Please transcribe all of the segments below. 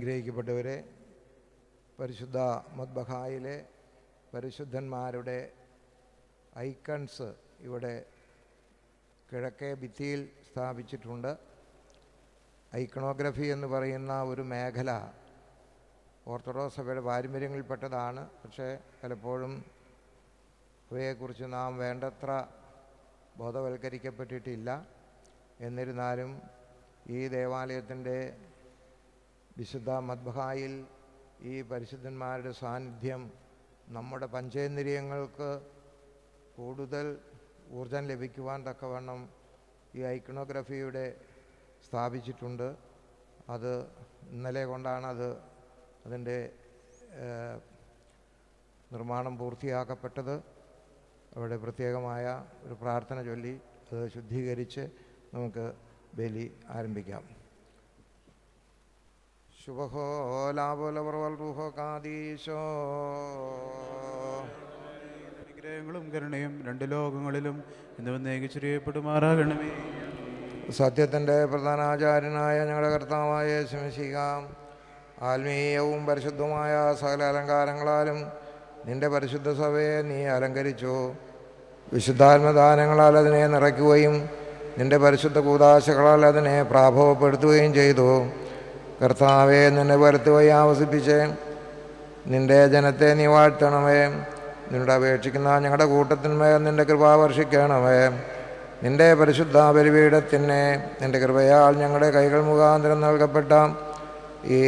അനുഗ്രഹിക്കപ്പെട്ടവരെ പരിശുദ്ധ മദ്ബഹായിലെ പരിശുദ്ധന്മാരുടെ ഐക്കൺസ് ഇവിടെ കിഴക്കേ ഭിത്തിയിൽ സ്ഥാപിച്ചിട്ടുണ്ട് ഐക്കണോഗ്രഫി എന്ന് പറയുന്ന ഒരു മേഖല ഓർത്തഡോക്സ് സഭയുടെ പാരമ്പര്യങ്ങളിൽപ്പെട്ടതാണ് പക്ഷേ പലപ്പോഴും അവയെക്കുറിച്ച് നാം വേണ്ടത്ര ബോധവൽക്കരിക്കപ്പെട്ടിട്ടില്ല എന്നിരുന്നാലും ഈ ദേവാലയത്തിൻ്റെ വിശുദ്ധ മദ്ബഹായിൽ ഈ പരിശുദ്ധന്മാരുടെ സാന്നിധ്യം നമ്മുടെ പഞ്ചേന്ദ്രിയങ്ങൾക്ക് കൂടുതൽ ഊർജം ലഭിക്കുവാൻ തക്കവണ്ണം ഈ ഐക്കണോഗ്രഫിയുടെ സ്ഥാപിച്ചിട്ടുണ്ട് അത് ഇന്നലെ കൊണ്ടാണത് അതിൻ്റെ ഏഹ്, നിർമ്മാണം പൂർത്തിയാക്കപ്പെട്ടത് അവിടെ പ്രത്യേകമായ ഒരു പ്രാർത്ഥന ചൊല്ലി അത് ശുദ്ധീകരിച്ച് നമുക്ക് ബലി ആരംഭിക്കാം ശുഭഹോ ലാഭോലവർവൽ റുഹോ കാദീശോ അനുഗ്രഹങ്ങളും കരുണയും രണ്ട് ലോകങ്ങളിലും ഇന്ന് വന്നേക്ക് ചെറിയപ്പെടുമാറാകണമേ സത്യത്തിൻ്റെ പ്രധാനാചാര്യനായ ഞങ്ങളുടെ കർത്താവായ ശമിശിക ആത്മീയവും പരിശുദ്ധമായ സകല അലങ്കാരങ്ങളാലും നിന്റെ പരിശുദ്ധ സഭയെ നീ അലങ്കരിച്ചു വിശുദ്ധാത്മദാനങ്ങളാൽ അതിനെ നിറയ്ക്കുകയും നിന്റെ പരിശുദ്ധ കൂതാശകളാൽ അതിനെ പ്രാഭവപ്പെടുത്തുകയും ചെയ്തു കർത്താവെ നിന്നെ വരുത്തുകയും ആവസിപ്പിച്ച് നിന്റെ ജനത്തെ നീ വാഴ്ത്തണമേ നിന്നോട് അപേക്ഷിക്കുന്ന ഞങ്ങളുടെ കൂട്ടത്തിന്മേൽ നിന്റെ കൃപ വർഷിക്കണമേ നിന്റെ പരിശുദ്ധ ബലിപീഠത്തിനെ നിന്റെ കൃപയാൽ ഞങ്ങളുടെ കൈകൾ മുഖാന്തരം നൽകപ്പെട്ട ഈ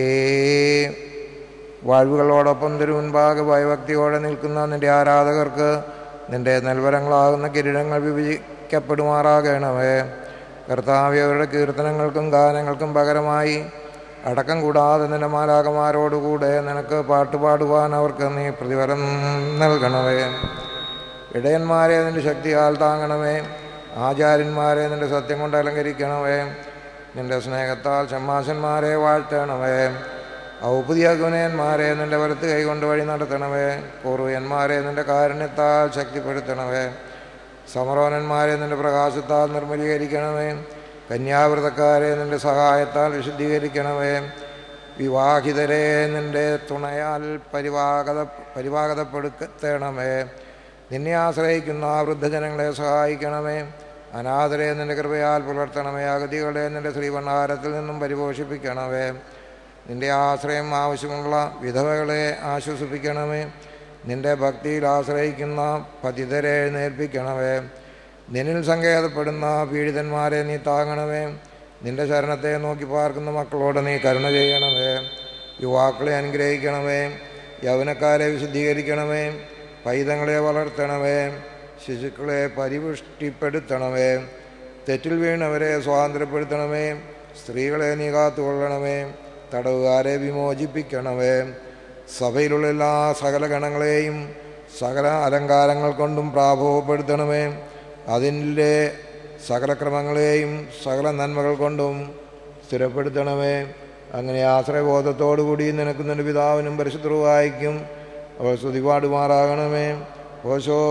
വാഴ്വുകളോടൊപ്പം തിരുമുൻപാകെ ഭയഭക്തിയോടെ നിൽക്കുന്ന നിന്റെ ആരാധകർക്ക് നിന്റെ നൽവരങ്ങളാകുന്ന കിരീടങ്ങൾ വിഭജിക്കപ്പെടുമാറാകണമേ കർത്താവ് അവരുടെ കീർത്തനങ്ങൾക്കും ഗാനങ്ങൾക്കും പകരമായി അടക്കം കൂടാതെ നിന്റെ മാലാകമാരോടുകൂടെ നിനക്ക് പാട്ടുപാടുവാൻ അവർക്ക് നീ പ്രതിഫലം നൽകണമേ ഇടയന്മാരെ നിന്റെ ശക്തിയാൽ താങ്ങണമേ ആചാര്യന്മാരെ നിന്റെ സത്യം കൊണ്ട് അലങ്കരിക്കണമേ നിന്റെ സ്നേഹത്താൽ ഷമ്മാശന്മാരെ വാഴ്ത്തണമേ ഔപതിയഗുനയന്മാരെ നിന്റെ വലത്ത് കൈകൊണ്ട് വഴി നടത്തണമേ പൂർവ്വയന്മാരെ നിന്റെ കാരുണ്യത്താൽ ശക്തിപ്പെടുത്തണമേ സമരോനന്മാരെ നിന്റെ പ്രകാശത്താൽ നിർമ്മലീകരിക്കണമേ കന്യാവ്രതക്കാരെ നിന്റെ സഹായത്താൽ വിശുദ്ധീകരിക്കണമേ വിവാഹിതരെ നിന്റെ തുണയാൽ പരിവാഹത പരിവാഹതപ്പെടുത്തണമേ നിന്നെ ആശ്രയിക്കുന്ന വൃദ്ധജനങ്ങളെ സഹായിക്കണമേ അനാഥരെ നിന്റെ കൃപയാൽ പുലർത്തണമേ അഗതികളെ നിന്റെ ശ്രീഭണ്ഡാരത്തിൽ നിന്നും പരിപോഷിപ്പിക്കണമേ നിന്റെ ആശ്രയം ആവശ്യമുള്ള വിധവകളെ ആശ്വസിപ്പിക്കണമേ നിന്റെ ഭക്തിയിൽ ആശ്രയിക്കുന്ന പതിതരെ എഴുന്നേൽപ്പിക്കണമേ നിന്നിൽ സങ്കേതപ്പെടുന്ന പീഡിതന്മാരെ നീ താങ്ങണമേ നിന്റെ ശരണത്തെ നോക്കി പാർക്കുന്ന മക്കളോട് നീ കരുണ ചെയ്യണമേ യുവാക്കളെ അനുഗ്രഹിക്കണമേ യൗവനക്കാരെ വിശുദ്ധീകരിക്കണമേ പൈതങ്ങളെ വളർത്തണമേ ശിശുക്കളെ പരിപുഷ്ടിപ്പെടുത്തണമേ തെറ്റിൽ വീണവരെ സ്വാതന്ത്ര്യപ്പെടുത്തണമേ സ്ത്രീകളെ നീ കാത്തുകൊള്ളണമേ തടവുകാരെ വിമോചിപ്പിക്കണമേ സഭയിലുള്ള എല്ലാ സകല ഗണങ്ങളെയും സകല അലങ്കാരങ്ങൾ കൊണ്ടും പ്രാഭവപ്പെടുത്തണമേ അതിൻ്റെ സകല ക്രമങ്ങളെയും സകല നന്മകൾ കൊണ്ടും സ്ഥിരപ്പെടുത്തണമേ അങ്ങനെ ആശ്രയബോധത്തോടുകൂടി നിനക്ക് നിന്റെ പിതാവിനും പരിശുദ്ധവായിക്കും അവൾ സ്തുതിപാടുമാറാകണമേ ഓശോ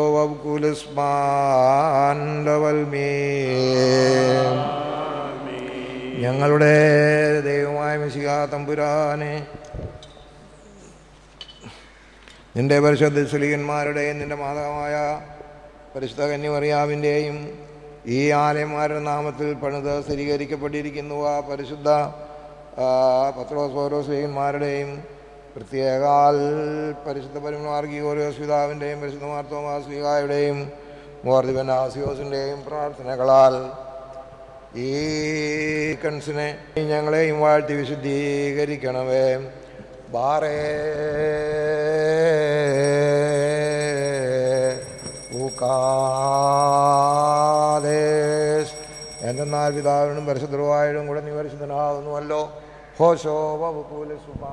വൽമീ ഞങ്ങളുടെ ദൈവമായ മിശിക തമ്പുരാനെ നിന്റെ പരിശുദ്ധ ശ്രീകന്മാരുടെയും നിന്റെ മാതാവായ പരിശുദ്ധ കന്യമറിയാവിൻ്റെയും ഈ ആലയന്മാരുടെ നാമത്തിൽ പണിത് സ്ഥിരീകരിക്കപ്പെട്ടിരിക്കുന്നു ആ പരിശുദ്ധ പത്രോസ് ഓരോ ശ്രീകന്മാരുടെയും പ്രത്യേകാൽ പരിശുദ്ധ പരിമാർഗി ഓരോ പിതാവിൻ്റെയും പരിശുദ്ധ മാർത്തോമാ ശ്രീകായുടെയും മോർദിവൻ ആസിയോസിൻ്റെയും പ്രാർത്ഥനകളാൽ ഈ കൺസിനെ ഞങ്ങളെയും വാഴ്ത്തി വിശുദ്ധീകരിക്കണമേ ബാറേ ഊക്കാദേശ് എന്തെന്നാൽ പിതാവിനും പരിശുദ്ധവായും കൂടെ നീ പരിശുദ്ധനാകുന്നുവല്ലോ ഹോശോ വകുല സുഭാ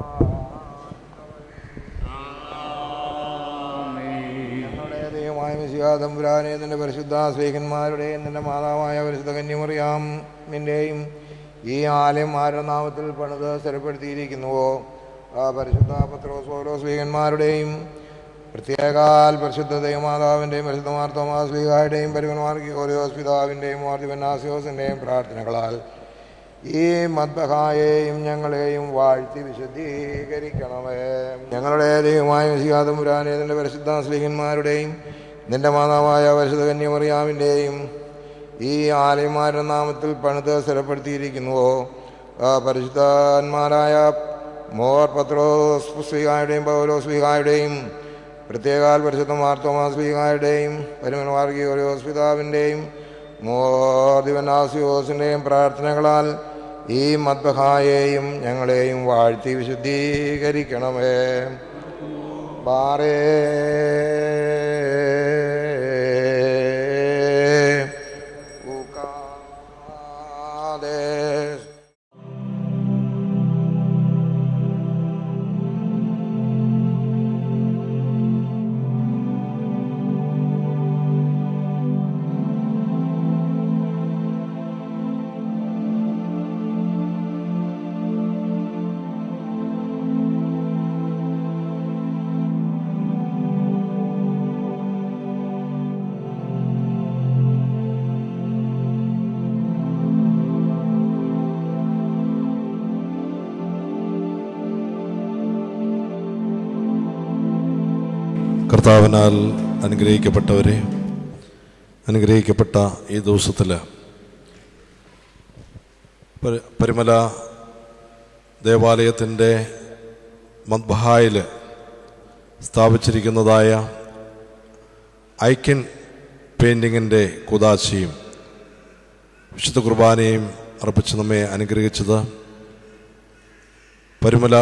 ഞങ്ങളുടെ ദൈവമായ മിശിയാതമ്പുരാനെ നിന്റെ പരിശുദ്ധ സ്വേകന്മാരുടെയും നിന്റെ മാതാവായ പരിശുദ്ധ കന്യമറിയാമിൻ്റെയും ഈ ആലയം ആരുടെ നാമത്തിൽ പണിത് സ്ഥിരപ്പെടുത്തിയിരിക്കുന്നുവോ ആ പരിശുദ്ധ പത്രോസ് ഓരോ സ്ത്രീകന്മാരുടെയും പ്രത്യേകാൽ പരിശുദ്ധ ദൈവമാതാവിൻ്റെയും പരിശുദ്ധ മാർത്തോമാ ശ്രീകായുടെയും പരിവന്മാർക്ക് ഓരോ പിതാവിൻ്റെയും മാർദിവനാസിയോസിൻ്റെയും പ്രാർത്ഥനകളാൽ ഈ മദ്ബഹായെയും ഞങ്ങളെയും വാഴ്ത്തി വിശുദ്ധീകരിക്കണമേ ഞങ്ങളുടെ ദൈവമായ മിശികാതമ്പുരാനേതിൻ്റെ പരിശുദ്ധ സ്ലീഹന്മാരുടെയും നിന്റെ മാതാവായ പരിശുദ്ധ കന്യമറിയാമിൻ്റെയും ഈ ആലയന്മാരുടെ നാമത്തിൽ പണിത് സ്ഥിരപ്പെടുത്തിയിരിക്കുന്നുവോ ആ പരിശുദ്ധന്മാരായ മോർ പത്രോസ് സ്ലീഹായുടെയും പൗലോ സ്ലീഹായുടെയും പ്രത്യേകാൽ പരിശുദ്ധ മാർത്തോമാ സ്ലീഹായുടെയും പരിമനമാർഗിയോസ് പിതാവിൻ്റെയും മോർ ദിവനാസിയോസിൻ്റെയും പ്രാർത്ഥനകളാൽ ഈ മദ്ബഹായെയും ഞങ്ങളെയും വാഴ്ത്തി വിശുദ്ധീകരിക്കണമേ ബാറേ ഉകാദേശ് കർത്താവിനാൽ അനുഗ്രഹിക്കപ്പെട്ടവരെ അനുഗ്രഹിക്കപ്പെട്ട ഈ ദിവസത്തിൽ പരി- പരിമല ദേവാലയത്തിൻ്റെ മദ്ബഹായിൽ സ്ഥാപിച്ചിരിക്കുന്നതായ ഐക്യൻ പെയിൻറ്റിങ്ങിൻ്റെ കുതാശയും വിശുദ്ധ കുർബാനയും അർപ്പിച്ച് നമ്മെ അനുഗ്രഹിച്ചത് പരിമല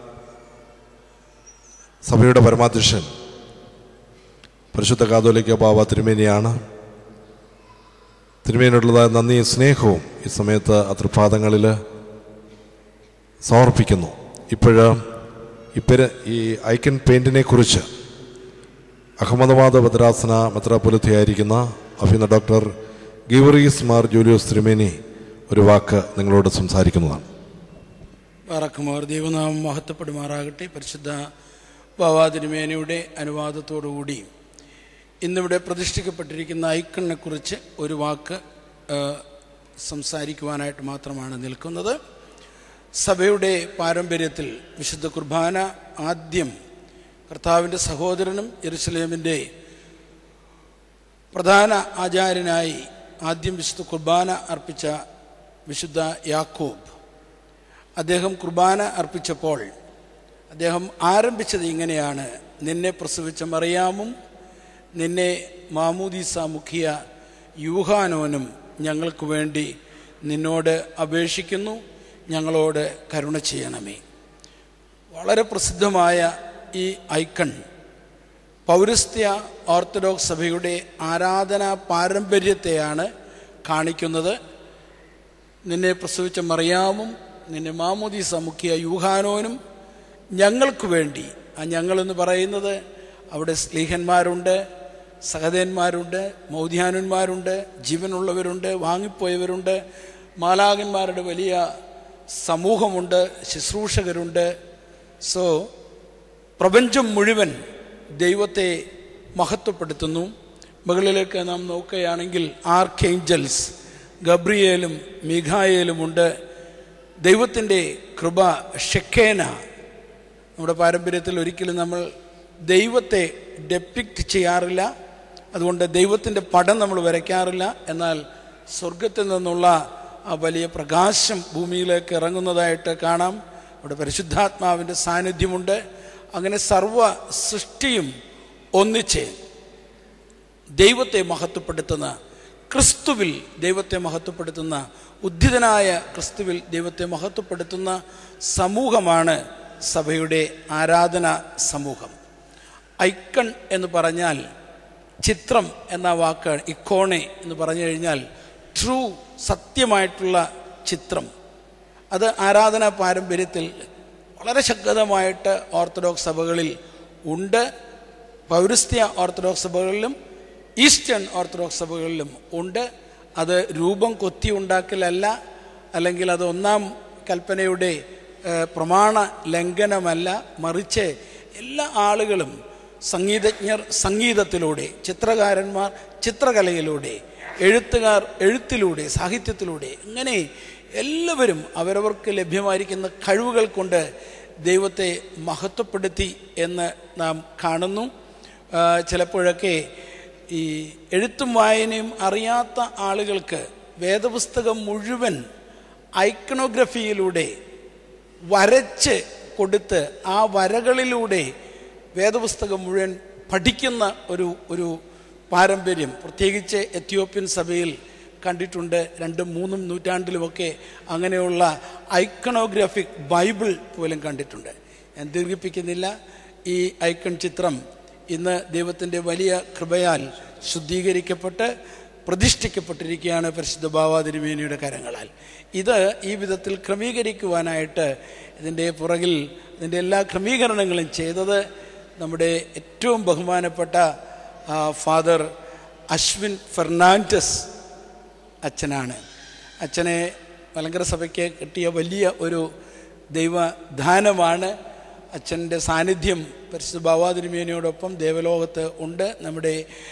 സഭയുടെ പരമാധ്യക്ഷൻ പരിശുദ്ധ കാതോലിക്ക ബാബ തിരുമേനിയാണ് തിരുമേനിയുള്ളതായ നന്ദിയും സ്നേഹവും ഈ സമയത്ത് ആ തൃപാദങ്ങളിൽ സമർപ്പിക്കുന്നു ഇപ്പോഴ് ഇപ്പര് ഈ ഐക്കൺ പെയിൻറ്റിനെ കുറിച്ച് അഹമ്മദാബാദ് ഭദ്രാസന മെത്രാപൊലിത്തയായിരിക്കുന്ന അഭിന ഡോക്ടർ ഗീവറീസ് മാർ ജൂലിയോസ് തിരുമേനി ഒരു വാക്ക് നിങ്ങളോട് സംസാരിക്കുന്നതാണ് പാറക്കുമാർ ദൈവനാമം മഹത്വപ്പെടുമാറാകട്ടെ പരിശുദ്ധ ബാബാതിരുമേനയുടെ അനുവാദത്തോടുകൂടി ഇന്നിവിടെ പ്രതിഷ്ഠിക്കപ്പെട്ടിരിക്കുന്ന ഐക്കണിനെ കുറിച്ച് ഒരു വാക്ക് ആ, സംസാരിക്കുവാനായിട്ട് മാത്രമാണ് നിൽക്കുന്നത് സഭയുടെ പാരമ്പര്യത്തിൽ വിശുദ്ധ കുർബാന ആദ്യം കർത്താവിൻ്റെ സഹോദരനും യെരുസലേമിൻ്റെ പ്രധാന ആചാര്യനായി ആദ്യം വിശുദ്ധ കുർബാന അർപ്പിച്ച വിശുദ്ധ യാക്കോബ് അദ്ദേഹം കുർബാന അർപ്പിച്ചപ്പോൾ അദ്ദേഹം ആരംഭിച്ചത് ഇങ്ങനെയാണ് നിന്നെ പ്രസവിച്ച മറിയാമും നിന്നെ മാമൂദീസ മുഖിയ യൂഹാനോനും ഞങ്ങൾക്ക് വേണ്ടി നിന്നോട് അപേക്ഷിക്കുന്നു ഞങ്ങളോട് കരുണ ചെയ്യണമേ വളരെ പ്രസിദ്ധമായ ഈ ഐക്കൺ പൗരസ്ത്യ ഓർത്തഡോക്സ് സഭയുടെ ആരാധനാ പാരമ്പര്യത്തെയാണ് കാണിക്കുന്നത് നിന്നെ പ്രസവിച്ച മറിയാമും നിന്നെ മാമോദീസ മുഖ്യ യൂഹാനോനും ഞങ്ങൾക്ക് വേണ്ടി ആ ഞങ്ങളെന്ന് പറയുന്നത് അവിടെ സ്ലീഹന്മാരുണ്ട് സഹദേന്മാരുണ്ട് മൗധ്യാനന്മാരുണ്ട് ജീവനുള്ളവരുണ്ട് വാങ്ങിപ്പോയവരുണ്ട് മാലാകന്മാരുടെ വലിയ സമൂഹമുണ്ട് ശുശ്രൂഷകരുണ്ട് സോ പ്രപഞ്ചം മുഴുവൻ ദൈവത്തെ മഹത്വപ്പെടുത്തുന്നു മുകളിലേക്ക് നാം നോക്കുകയാണെങ്കിൽ ആർക്കേഞ്ചൽസ് ഗബ്രിയേലും മിഖായേലുമുണ്ട് ദൈവത്തിൻ്റെ കൃപ ഷെക്കേന നമ്മുടെ പാരമ്പര്യത്തിൽ ഒരിക്കലും നമ്മൾ ദൈവത്തെ ഡെപ്പിക്റ്റ് ചെയ്യാറില്ല അതുകൊണ്ട് ദൈവത്തിൻ്റെ പടം നമ്മൾ വരയ്ക്കാറില്ല എന്നാൽ സ്വർഗത്തിൽ നിന്നുള്ള ആ വലിയ പ്രകാശം ഭൂമിയിലേക്ക് ഇറങ്ങുന്നതായിട്ട് കാണാം അവിടെ പരിശുദ്ധാത്മാവിൻ്റെ സാന്നിധ്യമുണ്ട് അങ്ങനെ സർവ സൃഷ്ടിയും ഒന്നിച്ച് ദൈവത്തെ മഹത്വപ്പെടുത്തുന്ന ക്രിസ്തുവിൽ ദൈവത്തെ മഹത്വപ്പെടുത്തുന്ന ഉദ്ധിതനായ ക്രിസ്തുവിൽ ദൈവത്തെ മഹത്വപ്പെടുത്തുന്ന സമൂഹമാണ് സഭയുടെ ആരാധന സമൂഹം ഐക്കൺ എന്ന് പറഞ്ഞാൽ ചിത്രം എന്ന വാക്കാണ് ഇക്കോണെ എന്ന് പറഞ്ഞു കഴിഞ്ഞാൽ ട്രൂ സത്യമായിട്ടുള്ള ചിത്രം അത് ആരാധനാ പാരമ്പര്യത്തിൽ വളരെ ശക്തമായിട്ട് ഓർത്തഡോക്സ് സഭകളിൽ ഉണ്ട് പൗരസ്ത്യ ഓർത്തഡോക്സ് സഭകളിലും ഈസ്റ്റേൺ ഓർത്തഡോക്സ് സഭകളിലും ഉണ്ട് അത് രൂപം കൊത്തി ഉണ്ടാക്കലല്ല അല്ലെങ്കിൽ അത് ഒന്നാം കൽപ്പനയുടെ ഏഹ്, പ്രമാണ ലംഘനമല്ല മറിച്ച് എല്ലാ ആളുകളും സംഗീതജ്ഞർ സംഗീതത്തിലൂടെ ചിത്രകാരന്മാർ ചിത്രകലയിലൂടെ എഴുത്തുകാർ എഴുത്തിലൂടെ സാഹിത്യത്തിലൂടെ ഇങ്ങനെ എല്ലാവരും അവരവർക്ക് ലഭ്യമായിരിക്കുന്ന കഴിവുകൾ കൊണ്ട് ദൈവത്തെ മഹത്വപ്പെടുത്തി എന്ന് നാം കാണുന്നു ആ, ചിലപ്പോഴൊക്കെ ഈ എഴുത്തും വായനയും അറിയാത്ത ആളുകൾക്ക് വേദപുസ്തകം മുഴുവൻ ഐക്കണോഗ്രഫിയിലൂടെ വരച്ച് കൊടുത്ത് ആ വരകളിലൂടെ വേദപുസ്തകം മുഴുവൻ പഠിക്കുന്ന ഒരു ഒരു പാരമ്പര്യം പ്രത്യേകിച്ച് എത്യോപ്യൻ സഭയിൽ കണ്ടിട്ടുണ്ട് രണ്ടും മൂന്നും നൂറ്റാണ്ടിലുമൊക്കെ അങ്ങനെയുള്ള ഐക്കണോഗ്രാഫിക് ബൈബിൾ പോലും കണ്ടിട്ടുണ്ട് ഞാൻ ദീർഘിപ്പിക്കുന്നില്ല ഈ ഐക്കൺ ചിത്രം ഇന്ന് ദൈവത്തിൻ്റെ വലിയ കൃപയാൽ ശുദ്ധീകരിക്കപ്പെട്ട് പ്രതിഷ്ഠിക്കപ്പെട്ടിരിക്കുകയാണ് പരിശുദ്ധ ബാവാതിരുമേനിയുടെ കരങ്ങളാൽ ഇത് ഈ വിധത്തിൽ ക്രമീകരിക്കുവാനായിട്ട് ഇതിൻ്റെ പുറകിൽ ഇതിൻ്റെ എല്ലാ ക്രമീകരണങ്ങളും ചെയ്തത് നമ്മുടെ ഏറ്റവും ബഹുമാനപ്പെട്ട ആ, ഫാദർ അശ്വിൻ ഫെർണാണ്ടസ് അച്ഛനാണ് അച്ഛനെ മലങ്കര സഭയ്ക്ക് കിട്ടിയ വലിയ ഒരു ദൈവദാനമാണ് അച്ഛൻ്റെ സാന്നിധ്യം പരിശുദ്ധ ബാവാതിരുമേനിയോടൊപ്പം ദേവലോകത്ത് ഉണ്ട് നമ്മുടെ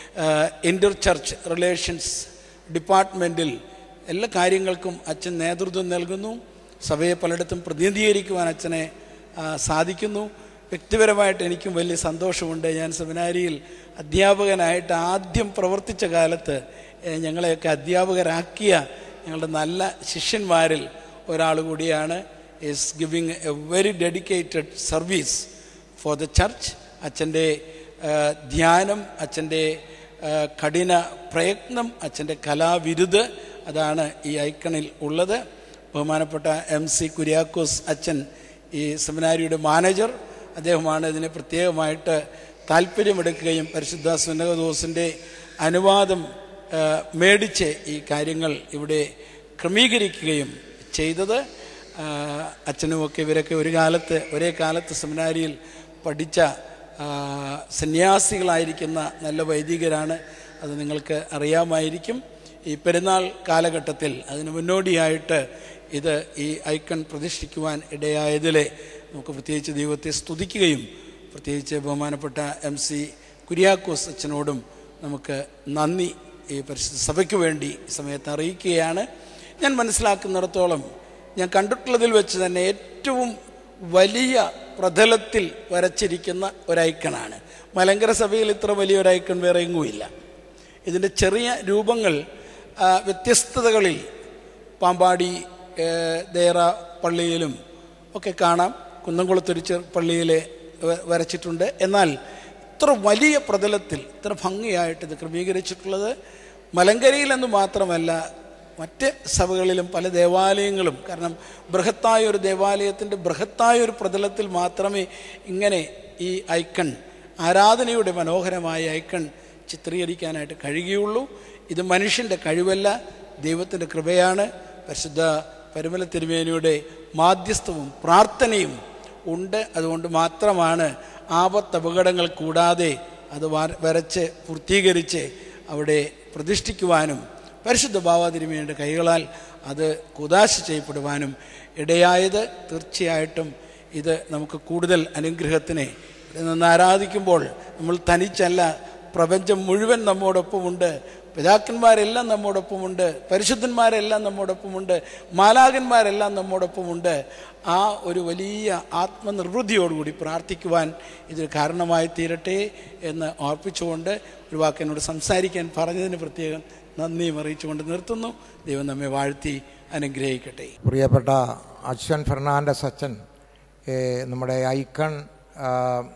ഇൻ്റർ ചർച്ച് റിലേഷൻസ് ഡിപ്പാർട്ട്മെൻറ്റിൽ എല്ലാ കാര്യങ്ങൾക്കും അച്ഛൻ നേതൃത്വം നൽകുന്നു സഭയെ പലയിടത്തും പ്രതിനിധീകരിക്കുവാൻ അച്ഛനെ ആ, സാധിക്കുന്നു വ്യക്തിപരമായിട്ട് എനിക്കും വലിയ സന്തോഷമുണ്ട് ഞാൻ സെമിനാരിയിൽ അധ്യാപകനായിട്ട് ആദ്യം പ്രവർത്തിച്ച കാലത്ത് ഏ, ഞങ്ങളെയൊക്കെ അധ്യാപകരാക്കിയ ഞങ്ങളുടെ നല്ല ശിഷ്യന്മാരിൽ ഒരാൾ കൂടിയാണ് is giving a very dedicated service for the church അച്ഛൻ്റെ ആ, ധ്യാനം അച്ഛൻ്റെ ആ, കഠിന പ്രയത്നം അച്ഛൻ്റെ കലാവിരുത് അതാണ് ഈ ഐക്കണിൽ ഉള്ളത് ബഹുമാനപ്പെട്ട എം സി കുര്യാക്കോസ് അച്ഛൻ ഈ സെമിനാരിയുടെ മാനേജർ അദ്ദേഹമാണ് ഇതിനെ പ്രത്യേകമായിട്ട് താല്പര്യമെടുക്കുകയും പരിശുദ്ധ സുന്നകദോസിൻ്റെ അനുവാദം ആ, മേടിച്ച് ഈ കാര്യങ്ങൾ ഇവിടെ ക്രമീകരിക്കുകയും ചെയ്തത് ആ, അച്ഛനുമൊക്കെ ഇവരൊക്കെ ഒരു കാലത്ത് ഒരേ കാലത്ത് സെമിനാരിയിൽ പഠിച്ച ആ, സന്യാസികളായിരിക്കുന്ന നല്ല വൈദികരാണ് അത് നിങ്ങൾക്ക് അറിയാമായിരിക്കും ഈ പെരുന്നാൾ കാലഘട്ടത്തിൽ അതിന് മുന്നോടിയായിട്ട് ഇത് ഈ ഐക്കൺ പ്രതിഷ്ഠിക്കുവാൻ ഇടയായതിലെ നമുക്ക് പ്രത്യേകിച്ച് ദൈവത്തെ സ്തുതിക്കുകയും പ്രത്യേകിച്ച് ബഹുമാനപ്പെട്ട എം സി കുര്യാക്കോസ് അച്ഛനോടും നമുക്ക് നന്ദി ഈ പരിശുദ്ധ സഭയ്ക്ക് വേണ്ടി ഈ സമയത്ത് അറിയിക്കുകയാണ് ഞാൻ മനസ്സിലാക്കുന്നിടത്തോളം ഞാൻ കണ്ടിട്ടുള്ളതിൽ വെച്ച് തന്നെ ഏറ്റവും വലിയ പ്രതലത്തിൽ വരച്ചിരിക്കുന്ന ഒരു ഐക്കണാണ് മലങ്കര സഭയിൽ ഇത്ര വലിയൊരു ഐക്കൺ വേറെ എങ്ങുമില്ല ഇതിൻ്റെ ചെറിയ രൂപങ്ങൾ ആ, വ്യത്യസ്തതകളിൽ പാമ്പാടി ഏ, ദേറ പള്ളിയിലും ഒക്കെ കാണാം കുന്നംകുളത്തൊരു ചെറു പള്ളിയിൽ വ- വരച്ചിട്ടുണ്ട് എന്നാൽ ഇത്ര വലിയ പ്രതലത്തിൽ ഇത്ര ഭംഗിയായിട്ട് ഇത് ക്രമീകരിച്ചിട്ടുള്ളത് മലങ്കരയിലെന്ന് മാത്രമല്ല മറ്റ് സഭകളിലും പല ദേവാലയങ്ങളും കാരണം ബൃഹത്തായ ഒരു ദേവാലയത്തിൻ്റെ ബൃഹത്തായ ഒരു പ്രതലത്തിൽ മാത്രമേ ഇങ്ങനെ ഈ ഐക്കൺ ആരാധനയുടെ മനോഹരമായ ഐക്കൺ ചിത്രീകരിക്കാനായിട്ട് കഴിയുകയുള്ളൂ ഇത് മനുഷ്യൻ്റെ കഴിവല്ല ദൈവത്തിൻ്റെ കൃപയാണ് പരിശുദ്ധ പരുമല തിരുമേനിയുടെ മാധ്യസ്ഥവും പ്രാർത്ഥനയും ഉണ്ട് അതുകൊണ്ട് മാത്രമാണ് ആപത്ത് അപകടങ്ങൾ കൂടാതെ അത് വര- വരച്ച് പൂർത്തീകരിച്ച് അവിടെ പ്രതിഷ്ഠിക്കുവാനും പരിശുദ്ധ ഭാവാതിരുമയുടെ കൈകളാൽ അത് കുതാശ ചെയ്യപ്പെടുവാനും ഇടയായത് തീർച്ചയായിട്ടും ഇത് നമുക്ക് കൂടുതൽ അനുഗ്രഹത്തിനെ ഇവിടെ നിന്ന് ആരാധിക്കുമ്പോൾ നമ്മൾ തനിച്ചല്ല പ്രപഞ്ചം മുഴുവൻ നമ്മോടൊപ്പമുണ്ട് പിതാക്കന്മാരെല്ലാം നമ്മോടൊപ്പമുണ്ട് പരിശുദ്ധന്മാരെല്ലാം നമ്മോടൊപ്പമുണ്ട് മാലാകന്മാരെല്ലാം നമ്മോടൊപ്പമുണ്ട് ആ ഒരു വലിയ ആത്മനിർവൃതിയോടുകൂടി പ്രാർത്ഥിക്കുവാൻ ഇതൊരു കാരണമായി തീരട്ടെ എന്ന് ഓർപ്പിച്ചുകൊണ്ട് ഒരു വാക്ക് എന്നോട് സംസാരിക്കാൻ പറഞ്ഞതിന് പ്രത്യേകം നന്ദിയും അറിയിച്ചുകൊണ്ട് നിർത്തുന്നു ദൈവം നമ്മെ വാഴ്ത്തി അനുഗ്രഹിക്കട്ടെ പ്രിയപ്പെട്ട അശ്വൻ ഫെർണാണ്ടസ് അച്ഛൻ ഏ, നമ്മുടെ ഐക്കൺ ആ,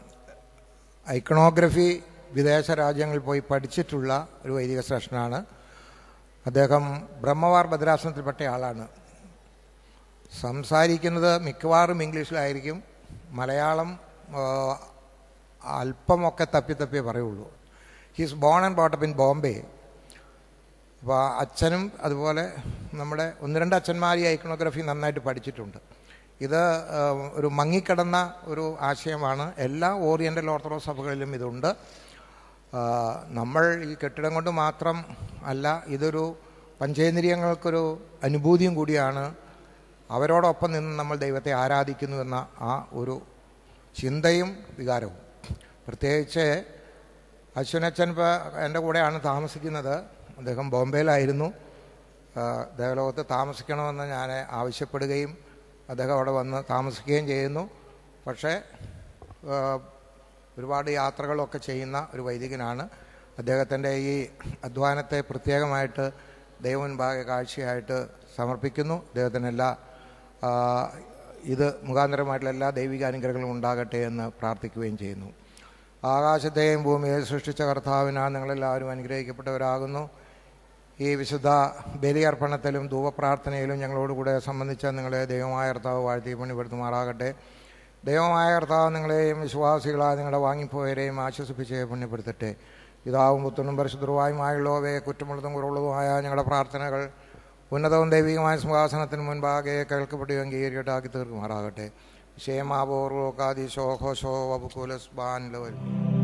ഐക്കണോഗ്രഫി വിദേശ രാജ്യങ്ങളിൽ പോയി പഠിച്ചിട്ടുള്ള ഒരു വൈദിക ശ്രേഷ്ഠനാണ് അദ്ദേഹം ബ്രഹ്മവാർ ഭദ്രാസനത്തിൽപ്പെട്ട ആളാണ് സംസാരിക്കുന്നത് മിക്കവാറും ഇംഗ്ലീഷിലായിരിക്കും മലയാളം ആ, അല്പമൊക്കെ തപ്പി തപ്പിയേ പറയുള്ളൂ he's born and brought up in Bombay അപ്പോൾ അച്ഛനും അതുപോലെ നമ്മുടെ ഒന്ന് രണ്ട് അച്ഛന്മാർ ഈ ഐക്കണോഗ്രഫി നന്നായിട്ട് പഠിച്ചിട്ടുണ്ട് ഇത് ആ, ഒരു മങ്ങിക്കിടന്ന ഒരു ആശയമാണ് എല്ലാ ഓറിയൻ്റൽ ഓർത്തഡോക്സ് സഭകളിലും ഇതുണ്ട് ആ, നമ്മൾ ഈ കെട്ടിടം കൊണ്ട് മാത്രം അല്ല ഇതൊരു പഞ്ചേന്ദ്രിയങ്ങൾക്കൊരു അനുഭൂതിയും കൂടിയാണ് അവരോടൊപ്പം നിന്ന് നമ്മൾ ദൈവത്തെ ആരാധിക്കുന്നു എന്ന ആ ഒരു ചിന്തയും വികാരവും പ്രത്യേകിച്ച് അശ്വനച്ഛൻ ഇപ്പോൾ എൻ്റെ കൂടെയാണ് താമസിക്കുന്നത് അദ്ദേഹം ബോംബെയിലായിരുന്നു ആ, ദേവലോകത്ത് താമസിക്കണമെന്ന് ഞാൻ ആവശ്യപ്പെടുകയും അദ്ദേഹം അവിടെ വന്ന് താമസിക്കുകയും ചെയ്യുന്നു പക്ഷേ ആ, ഒരുപാട് യാത്രകളൊക്കെ ചെയ്യുന്ന ഒരു വൈദികനാണ് അദ്ദേഹത്തിൻ്റെ ഈ അധ്വാനത്തെ പ്രത്യേകമായിട്ട് ദൈവമുൻപാകെ കാഴ്ചയായിട്ട് സമർപ്പിക്കുന്നു അദ്ദേഹത്തിന് എല്ലാ ആ, ഇത് മുഖാന്തരമായിട്ടുള്ള എല്ലാ ദൈവിക അനുഗ്രഹങ്ങളും ഉണ്ടാകട്ടെ എന്ന് പ്രാർത്ഥിക്കുകയും ചെയ്യുന്നു ആകാശത്തെയും ഭൂമിയെയും സൃഷ്ടിച്ച കർത്താവിനാൽ നിങ്ങളെല്ലാവരും അനുഗ്രഹിക്കപ്പെട്ടവരാകുന്നു ഈ വിശുദ്ധ ബലിയർപ്പണത്തിലും ധൂപപ്രാർത്ഥനയിലും ഞങ്ങളോടുകൂടെ സംബന്ധിച്ച നിങ്ങളെ ദൈവമായ കർത്താവ് വാഴ്ത്തി പുണ്യപ്പെടുത്തുമാറാകട്ടെ ദൈവമായ കർത്താവ് നിങ്ങളെയും വിശ്വാസികളായ നിങ്ങളുടെ വാങ്ങിപ്പോയരെയും ആശ്വസിപ്പിച്ച് പുണ്യപ്പെടുത്തട്ടെ പിതാവും പുത്രനും പരിശുദ്ധവുമായുള്ളവയെ കുറ്റമുള്ളതും കുറവുള്ളതുമായ ഞങ്ങളുടെ പ്രാർത്ഥനകൾ ഉന്നതവും ദൈവികമായ സിംഹാസനത്തിന് മുൻപാകെ കേൾക്കപ്പെടുകയും അംഗീകരിക്കട്ടാക്കി തീർക്കുമാറാകട്ടെ ക്ഷേമാപൂർവ്വകാദിശോ ഹോശോ വബുക്കുലസ് ബാൻ ലവൽ